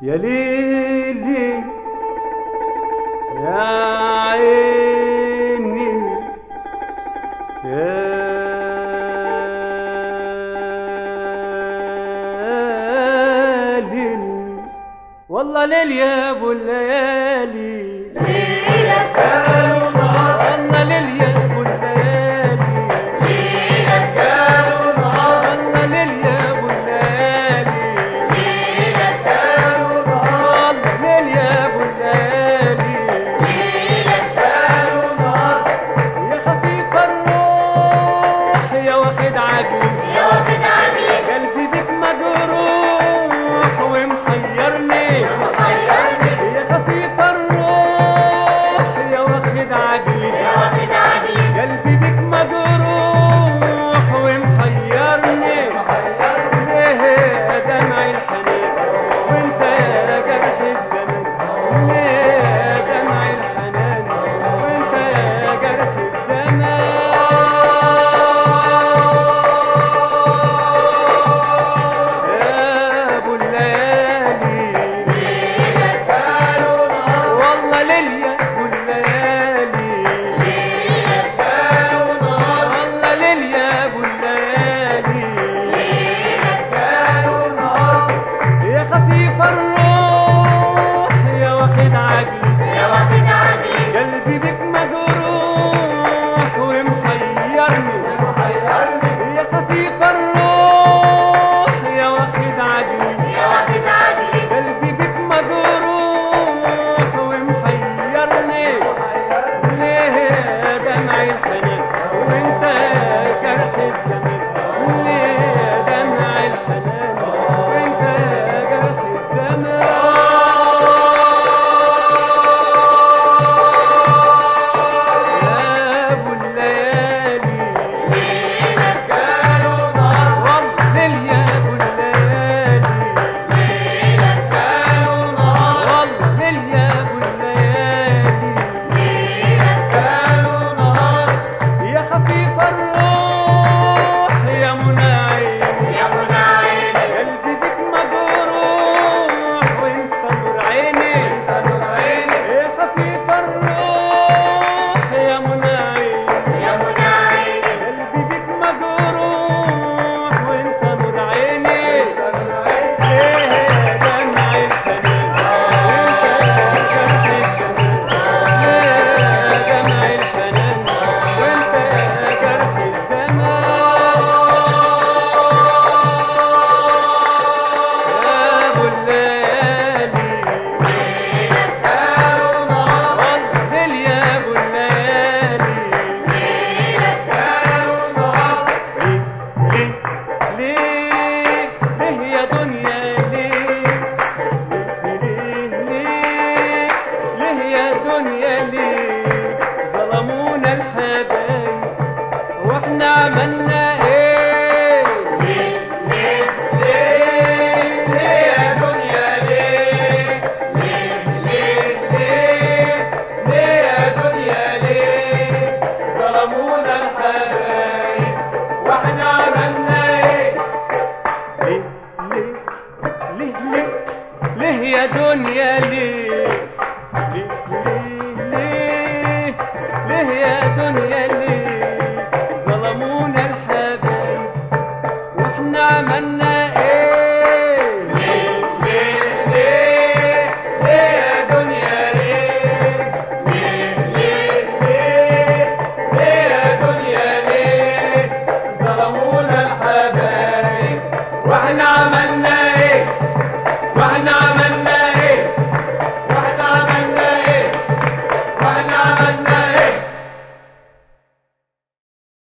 يا ليلي يا عيني يا ليل والله ليل يا ابو الليالي والله ليل يا ابو الليالي والله ليل يا ابو الليالي والله ليل يا ابو الليالي يا خفيف الروح يا واخد عجل قلبي بك مجروح ومحيرني يا خفيف الروح يا واخد عجلي قلبي بك مجروح ومحيرني ليه يا دمع الحنين وانت يا جرح الزمن ليه يا دمع الحنان وانت يا جرح الزمان يا ابو الليالي والله ليليا ابو الليالي والله ليليا ابو الليالي يا خفيف الروح يا واخد عقلي قلبي بك مجروح ومحيرني يا خفيف الروح يا واخد عقلي قلبي بك مجروح ومحيرني ليه يا دمع الحنان وانت يا جرح الزمان ليه يا دمع الحنان وانت يا جرح الزمان يا ابو الليالي والله يا ابو الليالي والله يا ابو الليالي يا خفيف الروح يا مناعي قلبي بك مجروح وانت نور عيني يا خفيف الروح يا مناعي قلبي بك مجروح وانت نور عيني ليه يا دمع الحنان وانت يا جرح الزمان ليه يا دمع الحنان وانت يا جرح الزمان يا ابو الليالي والله يا ابو الليالي ليه ليه ليه يا دنيا ليه ليه ليه ليه يا دنيا ليه ظلمونا الحبايب واحنا عملنا ايه ليه ليه ليه ليه يا دنيا ليه ليه ليه ليه ليه يا دنيا ليه ظلمونا الحبايب واحنا عملنا ايه ليه ليه ليه ليه ليه يا دنيا ليه